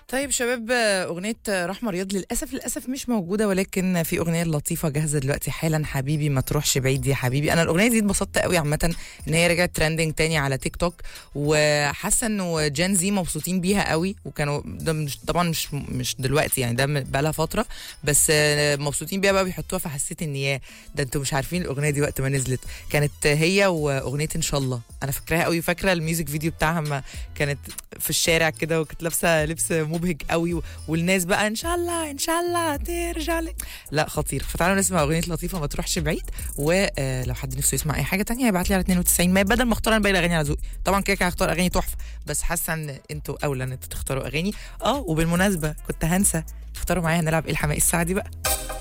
طيب شباب أغنية رحمة رياض للأسف للأسف مش موجودة ولكن في أغنية لطيفة جاهزة دلوقتي حالا حبيبي ما تروحش بعيد يا حبيبي أنا الأغنية دي اتبسطت قوي عامة إن هي رجعت ترندنج تاني على تيك توك وحاسة إنه جين زي مبسوطين بيها قوي وكانوا ده مش طبعا مش مش دلوقتي يعني ده بقالها فترة بس مبسوطين بيها بقى بيحطوها فحسيت إن يا ده أنتوا مش عارفين الأغنية دي وقت ما نزلت كانت هي وأغنية إن شاء الله أنا فاكراها قوي فاكرة الميوزك فيديو بتاعها ما كانت في الشارع كده وكانت لابسة لبس مبهج قوي والناس بقى ان شاء الله ان شاء الله ترجع لي لا خطير فتعالوا نسمع اغنيه لطيفه ما تروحش بعيد ولو حد نفسه يسمع اي حاجه تانية يبعت لي على 92 ما بدل ما اختار انا باقي الاغاني على ذوقي طبعا كده كده هختار اغاني تحفه بس حاسه ان انتوا اولى ان انتوا تختاروا اغاني اه وبالمناسبه كنت هنسى اختاروا معايا هنلعب ايه الحماقي الساعه دي بقى